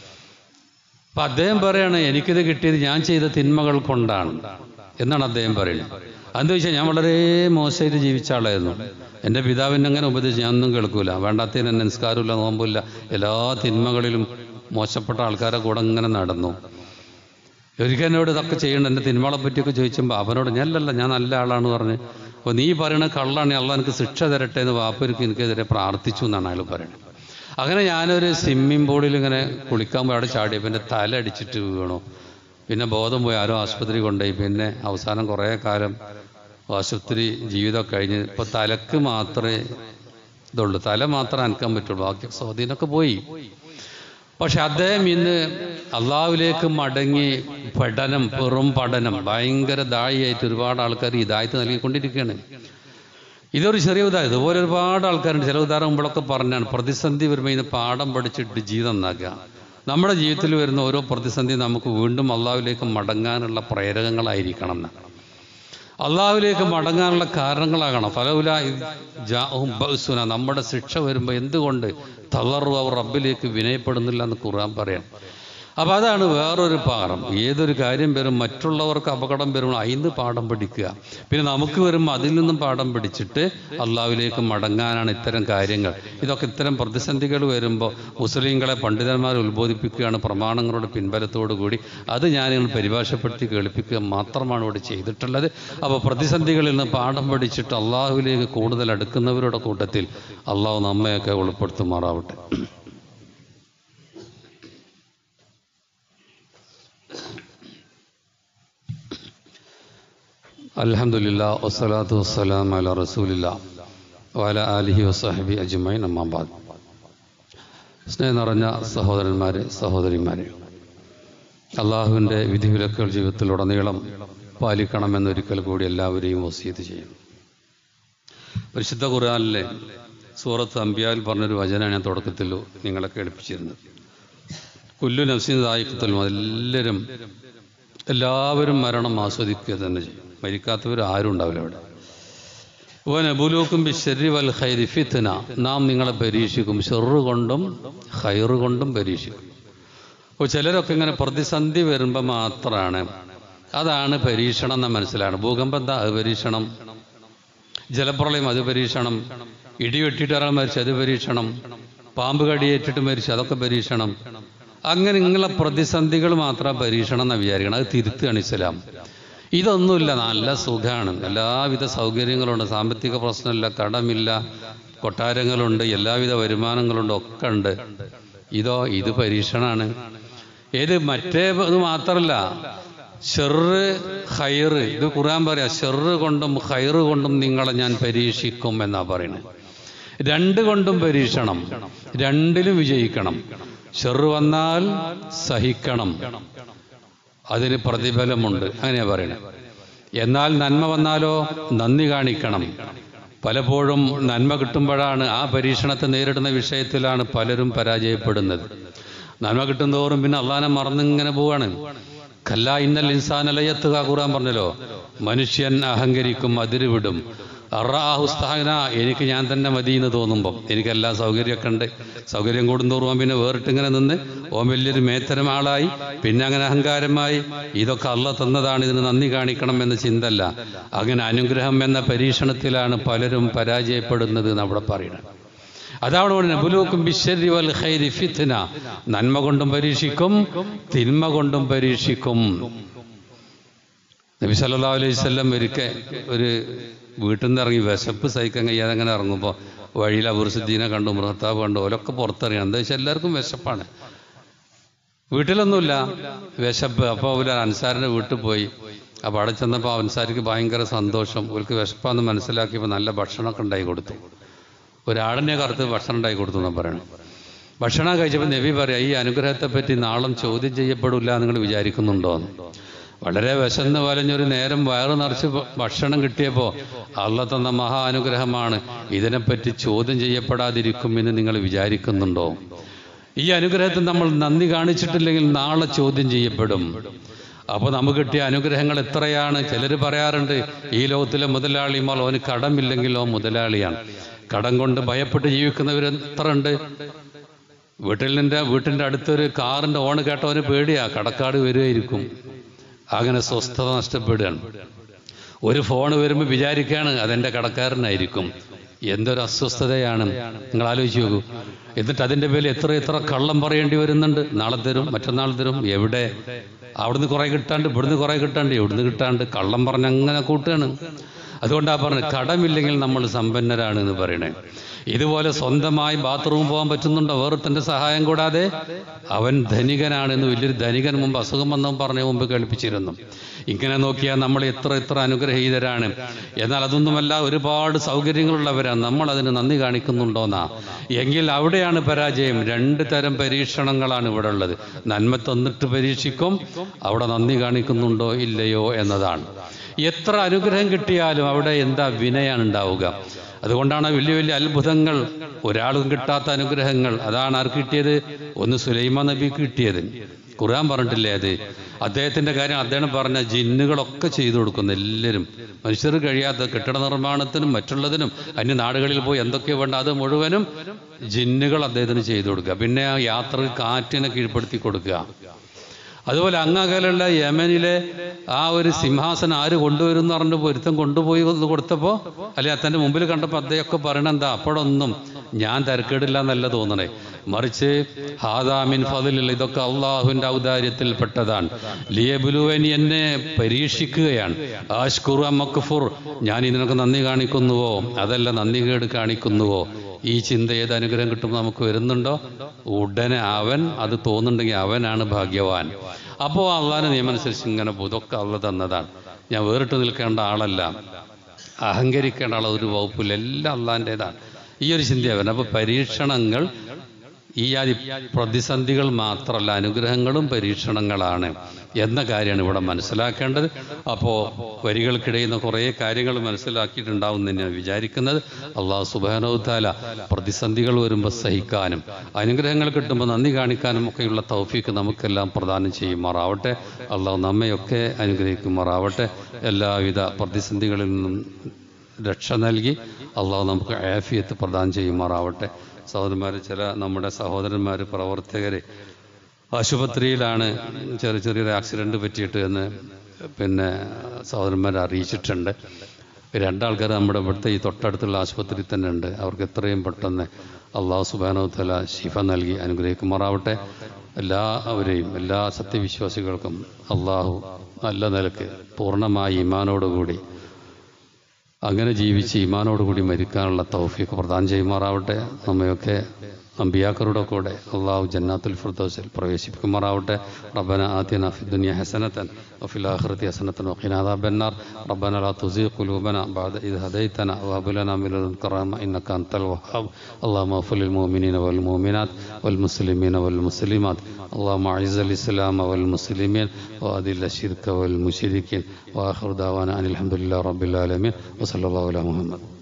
അപ്പൊ അദ്ദേഹം പറയാണ് എനിക്കിത് കിട്ടിയത് ഞാൻ ചെയ്ത തിന്മകൾ കൊണ്ടാണ് എന്നാണ് അദ്ദേഹം പറയുന്നത് അതെന്താ വെച്ചാൽ ഞാൻ വളരെ മോശമായിട്ട് ജീവിച്ച ആളായിരുന്നു എൻ്റെ പിതാവിനെ അങ്ങനെ ഉപദേശിച്ച് ഞാൻ ഒന്നും കേൾക്കൂല വേണ്ടാത്തതിന് എന്നെ നിസ്കാരമില്ല നോമ്പില്ല എല്ലാ തിന്മകളിലും മോശപ്പെട്ട ആൾക്കാരെ കൂടെ ഇങ്ങനെ നടന്നു ഒരിക്കൽ എന്നോട് ഇതൊക്കെ ചെയ്യണ്ട എൻ്റെ തിന്മകളെ പറ്റിയൊക്കെ ചോദിച്ചപ്പോൾ അവനോട് ഞാനല്ല ഞാൻ നല്ല ആളാണ് പറഞ്ഞ് അപ്പോൾ നീ പറയണ കള്ളാണ് അള്ള എനിക്ക് ശിക്ഷ തരട്ടെ എന്ന് വാപ്പൊരുക്ക് എനിക്കെതിരെ പ്രാർത്ഥിച്ചു എന്നാണ് അയാൾ പറയുന്നത് അങ്ങനെ ഞാനൊരു സ്വിമ്മിംഗ് പൂളിൽ ഇങ്ങനെ കുളിക്കാൻ പോയി അവിടെ ചാടിയപ്പോൾ എൻ്റെ തല അടിച്ചിട്ട് വീണു പിന്നെ ബോധം പോയി ആരോ ആശുപത്രി കൊണ്ടുപോയി പിന്നെ അവസാനം കുറേ കാലം ആശുപത്രി ജീവിതമൊക്കെ കഴിഞ്ഞ് ഇപ്പോൾ തലക്ക് മാത്രമേ ഇതുള്ളൂ തല മാത്രമേ അനക്കാൻ പറ്റുള്ളൂ ബാക്കി സ്വാധീനമൊക്കെ പോയി പക്ഷെ അദ്ദേഹം ഇന്ന് അള്ളാഹുവിലേക്ക് മടങ്ങി പഠനം വെറും പഠനം ഭയങ്കര ദാഴിയായിട്ട് ഒരുപാട് ആൾക്കാർ ഇതായിട്ട് നൽകിക്കൊണ്ടിരിക്കുകയാണ് ഇതൊരു ചെറിയ ഉദാഹരണം ഇതുപോലെ ഒരുപാട് ആൾക്കാരുണ്ട് ചില ഉദാഹരണം മുമ്പളൊക്കെ പറഞ്ഞാണ് പ്രതിസന്ധി വരുമ്പോൾ ഇത് പാഠം പഠിച്ചിട്ട് ജീവിതം നന്നാക്കുക നമ്മുടെ ജീവിതത്തിൽ വരുന്ന ഓരോ പ്രതിസന്ധി നമുക്ക് വീണ്ടും അള്ളാഹുവിലേക്ക് മടങ്ങാനുള്ള പ്രേരകങ്ങളായിരിക്കണം എന്ന് അള്ളാഹുവിലേക്ക് മടങ്ങാനുള്ള കാരണങ്ങളാകണം ഫലവുല ജാഹും ബൗസുന നമ്മുടെ ശിക്ഷ വരുമ്പോൾ എന്തുകൊണ്ട് തളറു അവർ റബ്ബിലേക്ക് വിനയപ്പെടുന്നില്ല എന്ന് ഖുർആൻ പറയാം അപ്പം അതാണ് വേറൊരു പാഠം ഏതൊരു കാര്യം വരും മറ്റുള്ളവർക്ക് അപകടം വരുമ്പോൾ അതിന് പാഠം പഠിക്കുക പിന്നെ നമുക്ക് വരുമ്പോൾ അതിൽ നിന്നും പാഠം പഠിച്ചിട്ട് അള്ളാഹുവിലേക്ക് മടങ്ങാനാണ് ഇത്തരം കാര്യങ്ങൾ ഇതൊക്കെ ഇത്തരം പ്രതിസന്ധികൾ വരുമ്പോൾ മുസ്ലിങ്ങളെ പണ്ഡിതന്മാർ ഉത്ബോധിപ്പിക്കുകയാണ് പ്രമാണങ്ങളുടെ പിൻബലത്തോടു കൂടി അത് ഞാനിങ്ങനെ പരിഭാഷപ്പെടുത്തി കേൾപ്പിക്കുക മാത്രമാണ് ഇവിടെ ചെയ്തിട്ടുള്ളത് അപ്പോൾ പ്രതിസന്ധികളിൽ നിന്ന് പാഠം പഠിച്ചിട്ട് അള്ളാഹുവിലേക്ക് കൂടുതൽ അടുക്കുന്നവരുടെ കൂട്ടത്തിൽ അള്ളാഹു നമ്മയൊക്കെ ഉൾപ്പെടുത്തുമാറാവട്ടെ അൽഹംദുലില്ലാ വസ്സലാത്തു വസ്സലാം അല റസൂലില്ല വല ആലിഹി വസഹബി അജ്മൈൻ അമ്മാബാദ് സ്നേഹം നിറഞ്ഞ സഹോദരന്മാരെ സഹോദരിമാരെ അള്ളാഹുവിൻ്റെ വിധിവിലക്കുകൾ ജീവിതത്തിലുടനീളം പാലിക്കണമെന്നൊരിക്കൽ കൂടി എല്ലാവരെയും വസീത് ചെയ്യും പരിശുദ്ധ ഖുർആാനിലെ സൂറത്ത് അമ്പിയാൽ പറഞ്ഞൊരു വചനമാണ് ഞാൻ തുടക്കത്തിൽ നിങ്ങളെ കേൾപ്പിച്ചിരുന്നത് കുല്ലു നഫ്സിൻ ദായിക്കത്തിൽ എല്ലാവരും എല്ലാവരും മരണം ആസ്വദിക്കുക തന്നെ ചെയ്യും മരിക്കാത്തവർ ആരും ഉണ്ടാവില്ല അവിടെ ഓനബുലൂക്കും ബിശരി വൽ ഖൈരി ഫിത്ന നാം നിങ്ങളെ പരീക്ഷിക്കും ഷെറു കൊണ്ടും ഹൈറ് കൊണ്ടും പരീക്ഷിക്കും അപ്പോൾ ചിലരൊക്കെ ഇങ്ങനെ പ്രതിസന്ധി വരുമ്പോൾ മാത്രമാണ് അതാണ് പരീക്ഷണം എന്ന് മനസ്സിലാണ് ഭൂകമ്പം എന്താ അത് പരീക്ഷണം ജലപ്രളയം അത് പരീക്ഷണം ഇടി വെട്ടിയിട്ട് ഒരാൾ മരിച്ചു അത് പരീക്ഷണം പാമ്പ് കടിയേറ്റിട്ട് മരിച്ചു അതൊക്കെ പരീക്ഷണം അങ്ങനെ ഇങ്ങനെയുള്ള പ്രതിസന്ധികൾ മാത്രം പരീക്ഷണം എന്ന് വിചാരിക്കണം അത് തിരുത്തുകയാണ് ഇസ്ലാം ഇതൊന്നുമില്ല നല്ല സുഖമാണ് എല്ലാവിധ സൗകര്യങ്ങളുണ്ട് സാമ്പത്തിക പ്രശ്നമില്ല കടമില്ല കൊട്ടാരങ്ങളുണ്ട് എല്ലാവിധ വരുമാനങ്ങളുണ്ട് ഒക്കെ ഉണ്ട് ഇതോ ഇത് പരീക്ഷണമാണ് ഏത് മറ്റേ ഇത് മാത്രമല്ല ഷെറ് ഹൈറ് ഇത് ഖുർആൻ പറയാ ഷെറ് കൊണ്ടും ഹൈറ് കൊണ്ടും നിങ്ങളെ ഞാൻ പരീക്ഷിക്കും എന്നാ പറയുന്നത് രണ്ട് കൊണ്ടും പരീക്ഷണം രണ്ടിലും വിജയിക്കണം ഷെറ് വന്നാൽ സഹിക്കണം അതിന് പ്രതിഫലമുണ്ട് അങ്ങനെയാ പറയണത് എന്നാൽ നന്മ വന്നാലോ നന്ദി കാണിക്കണം പലപ്പോഴും നന്മ കിട്ടുമ്പോഴാണ് ആ പരീക്ഷണത്തെ നേരിടുന്ന വിഷയത്തിലാണ് പലരും പരാജയപ്പെടുന്നത് നന്മ കിട്ടുന്തോറും പിന്നെ അള്ളാനെ മറന്നിങ്ങനെ പോവാണ് കല്ല ഇന്നൽ ഇൻസാനലയത്തുക ഖുറാൻ പറഞ്ഞല്ലോ മനുഷ്യൻ അഹങ്കരിക്കും അതിരുവിടും അറാഹുസ്താന എനിക്ക് ഞാൻ തന്നെ മതി എന്ന് തോന്നുമ്പോൾ എനിക്ക് എല്ലാ സൗകര്യമൊക്കെ ഉണ്ട് സൗകര്യം കൂടുന്തോറും ഓൻ പിന്നെ വേറിട്ടിങ്ങനെ നിന്ന് ഓൻ വലിയൊരു മേത്തരം ആളായി പിന്നെ അങ്ങനെ അഹങ്കാരമായി ഇതൊക്കെ അള്ള തന്നതാണ് ഇതിന് നന്ദി കാണിക്കണം എന്ന ചിന്തല്ല അങ്ങനെ അനുഗ്രഹം എന്ന പരീക്ഷണത്തിലാണ് പലരും പരാജയപ്പെടുന്നത് എന്ന് അവിടെ പറയുന്നത് അതാണ് ഇവിടെ നബുലൂക്കും ബിശ്ശരി വൽ ഖൈരി ഫിത്ന നന്മ കൊണ്ടും പരീക്ഷിക്കും തിന്മ കൊണ്ടും പരീക്ഷിക്കും നബി സല്ലല്ലാഹു അലൈഹി വസല്ലം ഒരിക്കൽ ഒരു വീട്ടിൽ നിന്ന് ഇറങ്ങി വിശപ്പ് സഹിക്കാൻ കഴിയാതെ അങ്ങനെ ഇറങ്ങുമ്പോൾ വഴിയിൽ അബുർസുദ്ദീനെ കണ്ടു മൃഹത്താബ് കണ്ടു ഓലൊക്കെ പുറത്തിറങ്ങി എന്താ വെച്ചാൽ എല്ലാവർക്കും വിശപ്പാണ് വീട്ടിലൊന്നുമില്ല വിശപ്പ് അപ്പോൾ ഒരു അൻസാറിൻ്റെ വീട്ടിൽ പോയി അപ്പോൾ അവിടെ ചെന്നപ്പോൾ അൻസാരിക്ക് ഭയങ്കര സന്തോഷം അവർക്ക് വിശപ്പാന്ന് മനസ്സിലാക്കിയപ്പോൾ നല്ല ഭക്ഷണമൊക്കെ ഉണ്ടായി കൊടുത്തു ഒരാടിനെ കറുത്ത് ഭക്ഷണം ഉണ്ടാക്കി കൊടുത്തു എന്നാണ് പറയണം ഭക്ഷണം കഴിച്ചപ്പോൾ നബി പറയാം ഈ അനുഗ്രഹത്തെ പറ്റി നാളും ചോദ്യം ചെയ്യപ്പെടില്ല നിങ്ങൾ വിചാരിക്കുന്നുണ്ടോ എന്ന് വളരെ വിശന്ന് വലഞ്ഞൊരു നേരം വയറ് നിറച്ച് ഭ- ഭക്ഷണം കിട്ടിയപ്പോൾ അള്ള തന്ന മഹാ അനുഗ്രഹമാണ് ഇതിനെപ്പറ്റി ചോദ്യം ചെയ്യപ്പെടാതിരിക്കും എന്ന് നിങ്ങൾ വിചാരിക്കുന്നുണ്ടോ ഈ അനുഗ്രഹത്തിൽ നമ്മൾ നന്ദി കാണിച്ചിട്ടില്ലെങ്കിൽ നാളെ ചോദ്യം ചെയ്യപ്പെടും അപ്പോൾ നമുക്ക് കിട്ടിയ അനുഗ്രഹങ്ങൾ എത്രയാണ് ചിലർ പറയാറുണ്ട് ഈ ലോകത്തിലെ മുതലാളിമാർ അവന് കടമില്ലെങ്കിൽ ഓ മുതലാളിയാണ് കടം കൊണ്ട് ഭയപ്പെട്ട് ജീവിക്കുന്നവർ എത്ര ഉണ്ട് വീട്ടിൽ നിന്റെ വീട്ടിൻ്റെ അടുത്തൊരു കാറിൻ്റെ ഓണ് കേട്ടവന് പേടിയാ കടക്കാട് വരുമായിരിക്കും അങ്ങനെ സ്വസ്ഥത നഷ്ടപ്പെടുകയാണ് ഒരു ഫോൺ വരുമ്പോൾ വിചാരിക്കുകയാണ് അതെൻ്റെ കടക്കാരനായിരിക്കും എന്തൊരു അസ്വസ്ഥതയാണ് നിങ്ങൾ ആലോചിച്ച് നോക്കൂ എന്നിട്ട് അതിൻ്റെ പേരിൽ എത്ര എത്ര കള്ളം പറയേണ്ടി വരുന്നുണ്ട് നാളെ തരും മറ്റന്നാൾ തരും എവിടെ അവിടുന്ന് കുറേ കിട്ടാണ്ട് ഇവിടുന്ന് കുറേ കിട്ടാണ്ട് എവിടുന്ന് കിട്ടാണ്ട് കള്ളം പറഞ്ഞ് അങ്ങനെ കൂട്ടുകയാണ് അതുകൊണ്ടാ പറഞ്ഞത് കടമില്ലെങ്കിൽ നമ്മൾ സമ്പന്നരാണ് എന്ന് പറയണേ ഇതുപോലെ സ്വന്തമായി ബാത്റൂം പോകാൻ പറ്റുന്നുണ്ടോ വേറൊരുത്തൻ്റെ സഹായം കൂടാതെ അവൻ ധനികനാണെന്ന് വലിയൊരു ധനികൻ മുമ്പ് അസുഖം വന്നവൻ പറഞ്ഞ മുമ്പ് കേൾപ്പിച്ചിരുന്നു ഇങ്ങനെ നോക്കിയാൽ നമ്മൾ എത്ര എത്ര അനുഗ്രഹീതരാണ് എന്നാൽ അതൊന്നുമല്ല ഒരുപാട് സൗകര്യങ്ങളുള്ളവരാണ് നമ്മൾ അതിന് നന്ദി കാണിക്കുന്നുണ്ടോന്നാ എങ്കിൽ അവിടെയാണ് പരാജയം രണ്ട് തരം പരീക്ഷണങ്ങളാണ് ഇവിടെ ഉള്ളത് നന്മ തന്നിട്ട് പരീക്ഷിക്കും അവിടെ നന്ദി കാണിക്കുന്നുണ്ടോ ഇല്ലയോ എന്നതാണ് എത്ര അനുഗ്രഹം കിട്ടിയാലും അവിടെ എന്താ വിനയാണ് ഉണ്ടാവുക അതുകൊണ്ടാണ് വലിയ വലിയ അത്ഭുതങ്ങൾ ഒരാളും കിട്ടാത്ത അനുഗ്രഹങ്ങൾ അതാണ് ആർക്ക് കിട്ടിയത് ഒന്ന് സുലൈമാൻ നബിക്ക് കിട്ടിയത് ഖുർആൻ പറഞ്ഞിട്ടില്ലേ അത് അദ്ദേഹത്തിന്റെ കാര്യം അദ്ദേഹം പറഞ്ഞ ജിന്നുകളൊക്കെ ചെയ്തു കൊടുക്കുന്നു എല്ലാവരും മനുഷ്യർ കഴിയാത്ത കെട്ടിട നിർമ്മാണത്തിനും മറ്റുള്ളതിനും അന്യ നാടുകളിൽ പോയി എന്തൊക്കെ വേണ്ട അത് മുഴുവനും ജിന്നുകൾ അദ്ദേഹത്തിന് ചെയ്തു കൊടുക്കുക പിന്നെ ആ യാത്രയിൽ കാറ്റിനെ കീഴ്പ്പെടുത്തി കൊടുക്കുക അതുപോലെ അങ്ങകലുള്ള യമനിലെ ആ ഒരു സിംഹാസനം ആര് കൊണ്ടുവരും എന്ന് പറഞ്ഞിട്ട് പൊരുത്തം കൊണ്ടുപോയി ഒന്ന് കൊടുത്തപ്പോൾ അല്ലെ തൻ്റെ മുമ്പിൽ കണ്ടപ്പോൾ അദ്ദേഹമൊക്കെ പറയണ എന്താ അപ്പോഴൊന്നും ഞാൻ തിരക്കേടില്ല എന്നല്ല തോന്നണേ മറിച്ച് ഹാദാമിൻ ഫതിലുള്ള ഇതൊക്കെ അള്ളാഹുവിൻ്റെ ഔദാര്യത്തിൽപ്പെട്ടതാണ് ലിയബുലുവനി എന്നെ പരീക്ഷിക്കുകയാണ് ആഷ്കുറു മക്ഫുർ ഞാൻ ഇതിനൊക്കെ നന്ദി കാണിക്കുന്നുവോ അതല്ല നന്ദി കേട് കാണിക്കുന്നുവോ ഈ ചിന്ത ഏത് അനുഗ്രഹം കിട്ടുമ്പോൾ നമുക്ക് വരുന്നുണ്ടോ ഉടനെ അവൻ അത് തോന്നുന്നുണ്ടെങ്കിൽ അവനാണ് ഭാഗ്യവാൻ അപ്പോൾ അള്ളാഹിന്റെ നിയമം അനുസരിച്ച് ഇങ്ങനെ പോകും. ഇതൊക്കെ അള്ള തന്നതാണ് ഞാൻ വേറിട്ട് നിൽക്കേണ്ട ആളല്ല അഹങ്കരിക്കേണ്ട ആൾ ഒരു വകുപ്പില്ല എല്ലാം അള്ളാഹിൻ്റെതാണ് ഈ ഒരു ചിന്തയാണ് അപ്പോൾ പരീക്ഷണങ്ങൾ ഈ ആദി പ്രതിസന്ധികൾ മാത്രമല്ല അനുഗ്രഹങ്ങളും പരീക്ഷണങ്ങളാണ് എന്ന കാര്യമാണ് ഇവിടെ മനസ്സിലാക്കേണ്ടത് അപ്പോൾ വരികൾക്കിടയിൽ നിന്ന് കുറേ കാര്യങ്ങൾ മനസ്സിലാക്കിയിട്ടുണ്ടാവും എന്ന് ഞാൻ വിചാരിക്കുന്നത് അള്ളാഹു സുബാനോത്താല പ്രതിസന്ധികൾ വരുമ്പോൾ സഹിക്കാനും അനുഗ്രഹങ്ങൾ കിട്ടുമ്പോൾ നന്ദി കാണിക്കാനും ഒക്കെയുള്ള തൗഫീക്ക് നമുക്കെല്ലാം പ്രദാനം ചെയ്യുമാറാവട്ടെ അള്ളാഹു നമ്മയൊക്കെ അനുഗ്രഹിക്കുമാറാവട്ടെ എല്ലാവിധ പ്രതിസന്ധികളിൽ നിന്നും രക്ഷ നൽകി അള്ളാഹു നമുക്ക് ആഫിയത്ത് പ്രദാനം ചെയ്യുമാറാവട്ടെ സഹോദരന്മാർ ചില നമ്മുടെ സഹോദരന്മാർ പ്രവർത്തകർ ആശുപത്രിയിലാണ് ചെറിയ ചെറിയൊരു ആക്സിഡന്റ് പറ്റിയിട്ട് എന്ന് പിന്നെ സഹോദരന്മാർ അറിയിച്ചിട്ടുണ്ട് രണ്ടാൾക്കാർ നമ്മുടെ ഇവിടുത്തെ ഈ തൊട്ടടുത്തുള്ള ആശുപത്രിയിൽ തന്നെ ഉണ്ട് അവർക്ക് എത്രയും പെട്ടെന്ന് അള്ളാഹു സുബാനോ തല ശിഫ നൽകി അനുഗ്രഹിക്കുമാറാവട്ടെ എല്ലാവരെയും എല്ലാ സത്യവിശ്വാസികൾക്കും അള്ളാഹു നല്ല നിലക്ക് പൂർണ്ണമായ ഈമാനോടുകൂടി അങ്ങനെ ജീവിച്ച് ഈമാനോടുകൂടി മരിക്കാനുള്ള തൗഫീഖ് പ്രദാനം ചെയ്യുമാറാവട്ടെ നമ്മയൊക്കെ അമ്പിയാക്കറുടെ കൂടെ അള്ളാഹു ജന്നാത്തുൽ ഫിർദൗസിൽ പ്രവേശിപ്പിക്കുമാറാവട്ടെ റബ്ബന ആതിന ഫി ദുനിയ ഹസനതൻ വഫിൽ ആഖിറതി ഹസനതൻ വഖിന അദാബന്നാർ റബ്ബന ലാ തുസീഗ് ഖുലൂബന ബഅദ ഇദ് ഹദൈതന വഹബ് ലനാ മിൻ ലദുൻക റഹ്മ ഇന്നക അൻതൽ വഹ്ഹാബ് اللهم اغفر للمؤمنين والمؤمنات والمسلمين والمسلمات اللهم اعز الاسلام والمسلمين واذل الشرك والمشركين واخر دعوانا ان الحمد لله رب العالمين وصلى الله على محمد